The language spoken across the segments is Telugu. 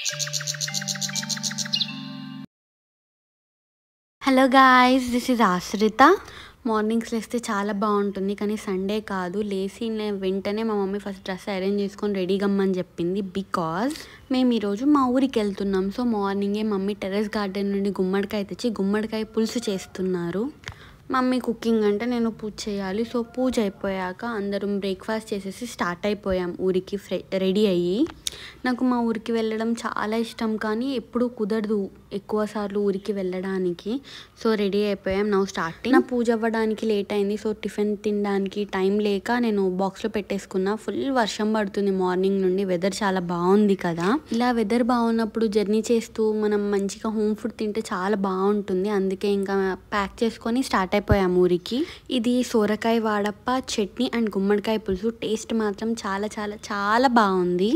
hello guys this is Ashrita mornings లేస్తే చాలా బాగుంటుంది కానీ సండే కాదు లేచి నేను వెంటనే మా మమ్మీ ఫస్ట్ డ్రెస్ అరేంజ్ చేసుకొని రెడీ గమ్మని చెప్పింది బికాజ్ మేము ఈరోజు మా ఊరికి వెళ్తున్నాం సో మార్నింగే మమ్మీ టెర్రస్ గార్డెన్ నుండి గుమ్మడికాయ తెచ్చి గుమ్మడికాయ పులుసు చేస్తున్నారు మమ్మీ కుకింగ్ అంటే నేను పూజ చేయాలి సో పూజ అయిపోయాక అందరం బ్రేక్ఫాస్ట్ చేసేసి స్టార్ట్ అయిపోయాం ఊరికి ఫ్రె రెడీ అయ్యి నాకు మా ఊరికి వెళ్ళడం చాలా ఇష్టం కానీ ఎప్పుడూ కుదరదు ఎక్కువ సార్లు ఊరికి వెళ్ళడానికి సో రెడీ అయిపోయాం నా స్టార్టింగ్ నా పూజ అవ్వడానికి లేట్ అయింది సో టిఫిన్ తినడానికి టైం లేక నేను బాక్స్లో పెట్టేసుకున్నా ఫుల్ వర్షం పడుతుంది మార్నింగ్ నుండి వెదర్ చాలా బాగుంది కదా ఇలా వెదర్ బాగున్నప్పుడు జర్నీ చేస్తూ మనం మంచిగా హోమ్ ఫుడ్ తింటే చాలా బాగుంటుంది అందుకే ఇంకా ప్యాక్ చేసుకొని స్టార్ట్ అయిపోయాం ఊరికి ఇది సోరకాయ వాడప్ప చట్నీ అండ్ గుమ్మడికాయ పులుసు టేస్ట్ మాత్రం చాలా చాలా చాలా బాగుంది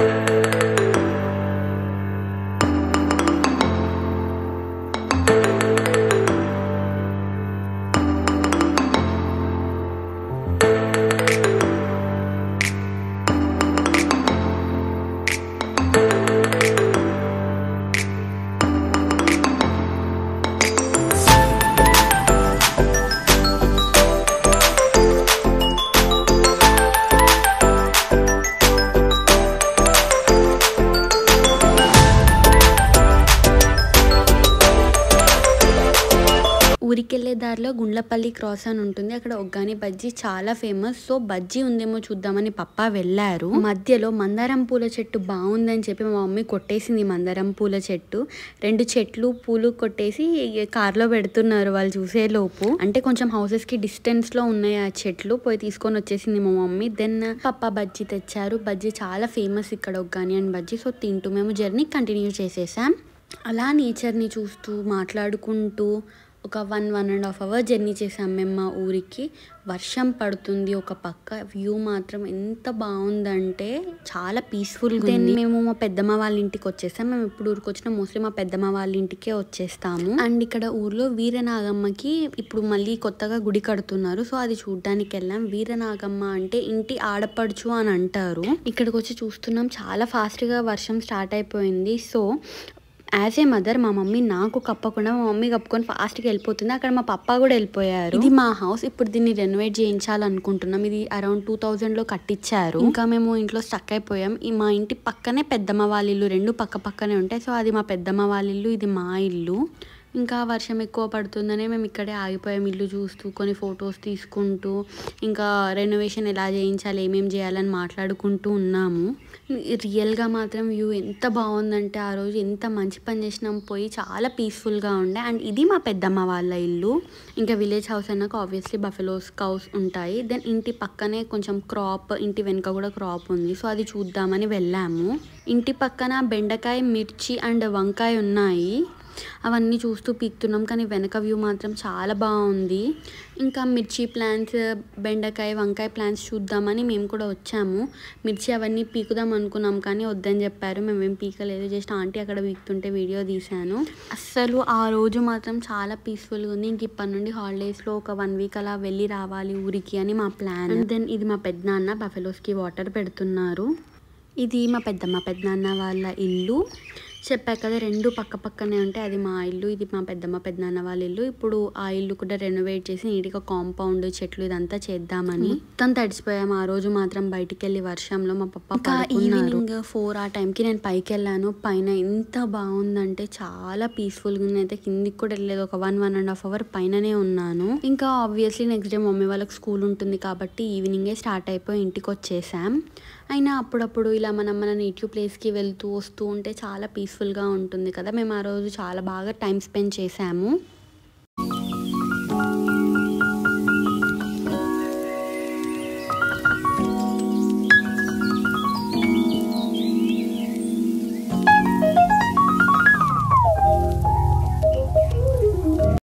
ఊరికెళ్ళే దారిలో గుండ్లపల్లి క్రాస్ అని ఉంటుంది అక్కడ ఒగ్గాని బజ్జీ చాలా ఫేమస్ సో బజ్జీ ఉందేమో చూద్దామని పప్పా వెళ్ళారు మధ్యలో మందారం పూల చెట్టు బాగుందని చెప్పి మా మమ్మీ కొట్టేసింది మందారం పూల చెట్టు రెండు చెట్లు పూలు కొట్టేసి కార్లో పెడుతున్నారు వాళ్ళు చూసే లోపు అంటే కొంచెం హౌసెస్ కి డిస్టెన్స్ లో ఉన్నాయి ఆ చెట్లు పోయి తీసుకొని వచ్చేసింది మా మమ్మీ దెన్ పప్పా బజ్జీ తెచ్చారు బజ్జీ చాలా ఫేమస్ ఇక్కడ ఒగ్గాని అండ్ బజ్జీ సో తింటూ మేము జర్నీ కంటిన్యూ చేసేసాం అలా నేచర్ని చూస్తూ మాట్లాడుకుంటూ ఒక one one and half hour journey చేసాం మేము మా ఊరికి వర్షం పడుతుంది ఒక పక్క వ్యూ మాత్రం ఎంత బాగుందంటే చాలా పీస్ఫుల్గా దెన్ మేము మా పెద్దమ్మ వాళ్ళ ఇంటికి వచ్చేసాం మేము ఇప్పుడు ఊరికి వచ్చినా మోస్ట్లీ మా పెద్దమ్మ వాళ్ళ ఇంటికే వచ్చేస్తాము అండ్ ఇక్కడ ఊర్లో వీరనాగమ్మకి ఇప్పుడు మళ్ళీ కొత్తగా గుడి కడుతున్నారు సో అది చూడడానికి వెళ్ళాం వీరనాగమ్మ అంటే ఇంటి ఆడపడుచు అని అంటారు ఇక్కడికి వచ్చి చూస్తున్నాం చాలా ఫాస్ట్గా వర్షం స్టార్ట్ అయిపోయింది సో యాజ్ ఏ మదర్ మా మమ్మీ నాకు కప్పకుండా మా మమ్మీ కప్పుకొని ఫాస్ట్గా వెళ్ళిపోతుంది అక్కడ మా పప్పా కూడా వెళ్ళిపోయారు ఇది మా హౌస్ ఇప్పుడు దీన్ని రెనోవేట్ చేయించాలనుకుంటున్నాం ఇది అరౌండ్ టూ థౌజండ్ లో కట్టించారు ఇంకా మేము ఇంట్లో స్టక్ అయిపోయాం ఈ మా ఇంటి పక్కనే పెద్దమ్మ వాళ్ళ ఇల్లు రెండు పక్క పక్కనే ఉంటాయి సో అది మా పెద్దమ్మ వాళ్ళ ఇల్లు ఇది మా ఇల్లు ఇంకా వర్షం ఎక్కువ పడుతుందనే మేము ఇక్కడే ఆగిపోయాం ఇల్లు చూస్తూ కొన్ని ఫొటోస్ తీసుకుంటూ ఇంకా రెనోవేషన్ ఎలా చేయించాలి ఏమేం చేయాలని మాట్లాడుకుంటూ ఉన్నాము రియల్గా మాత్రం వ్యూ ఎంత బాగుందంటే ఆ రోజు ఎంత మంచి పని చేసినాం పోయి చాలా పీస్ఫుల్గా ఉండే అండ్ ఇది మా పెద్దమ్మ వాళ్ళ ఇల్లు ఇంకా విలేజ్ హౌస్ అన్నాక ఆబ్వియస్లీ బఫెలోస్ కౌస్ ఉంటాయి దెన్ ఇంటి పక్కనే కొంచెం క్రాప్ ఇంటి వెనుక కూడా క్రాప్ ఉంది సో అది చూద్దామని వెళ్ళాము ఇంటి పక్కన బెండకాయ మిర్చి అండ్ వంకాయ ఉన్నాయి అవన్నీ చూస్తూ పీకుతున్నాం కానీ వెనక వ్యూ మాత్రం చాలా బాగుంది ఇంకా మిర్చి ప్లాంట్స్ బెండకాయ వంకాయ ప్లాంట్స్ చూద్దామని మేము కూడా వచ్చాము మిర్చి అవన్నీ పీకుదాం అనుకున్నాం కానీ వద్దని చెప్పారు మేమేం పీకలేదు జస్ట్ ఆంటీ అక్కడ పీకుతుంటే వీడియో తీశాను అస్సలు ఆ రోజు మాత్రం చాలా పీస్ఫుల్గా ఉంది ఇంక ఇప్పటి నుండి హాలిడేస్లో ఒక వన్ వీక్ అలా వెళ్ళి రావాలి ఊరికి అని మా ప్లాన్ దెన్ ఇది మా పెద్దనాన్న బఫెలోస్కి వాటర్ పెడుతున్నారు ఇది మా పెద్దమ్మ పెద్దనాన్న వాళ్ళ ఇల్లు చెప్పా కదా రెండు పక్క పక్కనే ఉంటాయి అది మా ఇల్లు ఇది మా పెద్దమ్మ పెద్దనాన్న వాళ్ళ ఇల్లు ఇప్పుడు ఆ ఇల్లు కూడా రెనోవేట్ చేసి నీట్గా కాంపౌండ్ చెట్లు ఇదంతా చేద్దామని మొత్తం తడిసిపోయాము ఆ రోజు మాత్రం బయటికి వెళ్ళి వర్షంలో మా పప్ప ఈవినింగ్ ఫోర్ ఆ టైంకి నేను పైకి వెళ్ళాను పైన ఎంత బాగుందంటే చాలా పీస్ఫుల్గా ఉంది అయితే కిందికి కూడా వెళ్ళలేదు ఒక one one and half hour పైననే ఉన్నాను ఇంకా ఆబ్వియస్లీ నెక్స్ట్ డే మమ్మీ వాళ్ళకి స్కూల్ ఉంటుంది కాబట్టి ఈవినింగే స్టార్ట్ అయిపోయి ఇంటికి వచ్చేసాం అయినా అప్పుడప్పుడు ఇలా మనం మన నేటివ్ ప్లేస్కి వెళ్తూ వస్తూ ఉంటే చాలా పీస్ఫుల్గా ఉంటుంది కదా మేము ఆ రోజు చాలా బాగా టైం స్పెండ్ చేసాము